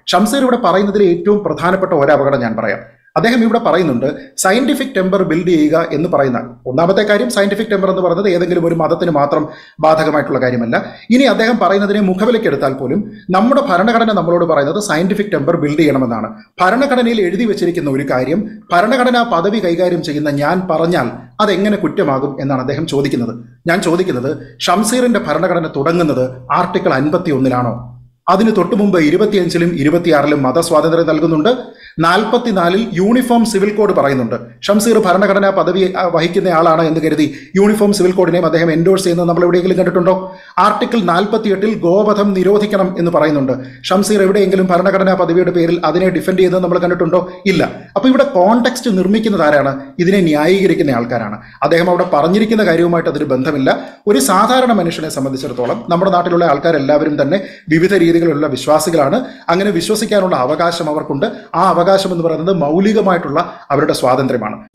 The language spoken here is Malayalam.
ഷംസീർ ഇവിടെ പറയുന്നതിൽ ഏറ്റവും പ്രധാനപ്പെട്ട ഒരു അപകടം ഞാൻ പറയാം അദ്ദേഹം ഇവിടെ പറയുന്നുണ്ട് സയന്റിഫിക് ടെമ്പർ ബിൽഡ് ചെയ്യുക എന്ന് പറയുന്ന ഒന്നാമത്തെ കാര്യം സയന്റിഫിക് ടെമ്പർ എന്ന് പറയുന്നത് ഏതെങ്കിലും ഒരു മതത്തിന് മാത്രം ബാധകമായിട്ടുള്ള കാര്യമല്ല ഇനി അദ്ദേഹം പറയുന്നതിനെ മുഖവിലക്കെടുത്താൽ പോലും നമ്മുടെ ഭരണഘടന നമ്മളോട് പറയുന്നത് സയന്റിഫിക് ടെമ്പർ ബിൽഡ് ചെയ്യണമെന്നാണ് ഭരണഘടനയിൽ എഴുതി വെച്ചിരിക്കുന്ന ഒരു കാര്യം ഭരണഘടനാ പദവി കൈകാര്യം ചെയ്യുന്ന ഞാൻ പറഞ്ഞാൽ അതെങ്ങനെ കുറ്റമാകും എന്നാണ് അദ്ദേഹം ചോദിക്കുന്നത് ഞാൻ ചോദിക്കുന്നത് ഷംസീറിന്റെ ഭരണഘടന തുടങ്ങുന്നത് ആർട്ടിക്കിൾ അൻപത്തി ഒന്നിലാണോ അതിന് തൊട്ടു മുമ്പ് ഇരുപത്തിയഞ്ചിലും ഇരുപത്തിയാറിലും മതസ്വാതന്ത്ര്യം നൽകുന്നുണ്ട് നാൽപ്പത്തിനാലിൽ യൂണിഫോം സിവിൽ കോഡ് പറയുന്നുണ്ട് ഷംസീർ ഭരണഘടനാ പദവി ആ, വഹിക്കുന്ന ആളാണ് എന്ന് കരുതി യൂണിഫോം സിവിൽ കോഡിനെയും അദ്ദേഹം എൻഡോഴ്സ് ചെയ്യുന്നത് നമ്മൾ എവിടെയെങ്കിലും കണ്ടിട്ടുണ്ടോ ആർട്ടിക്കിൾ നാൽപ്പത്തിയെട്ടിൽ ഗോവധം നിരോധിക്കണം എന്ന് പറയുന്നുണ്ട് ഷംസീർ എവിടെയെങ്കിലും ഭരണഘടനാ പദവിയുടെ പേരിൽ അതിനെ ഡിഫെൻഡ് ചെയ്യുന്നത് നമ്മൾ കണ്ടിട്ടുണ്ടോ ഇല്ല അപ്പൊ ഇവിടെ കോണ്ടെക്സ്റ്റ് നിർമ്മിക്കുന്നത് ആരാണ് ഇതിനെ ന്യായീകരിക്കുന്ന ആൾക്കാരാണ് അദ്ദേഹം അവിടെ പറഞ്ഞിരിക്കുന്ന കാര്യവുമായിട്ട് അതിന് ബന്ധമില്ല ഒരു സാധാരണ മനുഷ്യനെ സംബന്ധിച്ചിടത്തോളം നമ്മുടെ നാട്ടിലുള്ള ആൾക്കാരെല്ലാവരും തന്നെ വിവിധ രീതിയിലുള്ള വിശ്വാസികളാണ് അങ്ങനെ വിശ്വസിക്കാനുള്ള അവകാശം അവർക്കുണ്ട് ആ അവകാശം എന്ന് പറയുന്നത് മൗലികമായിട്ടുള്ള അവരുടെ സ്വാതന്ത്ര്യമാണ്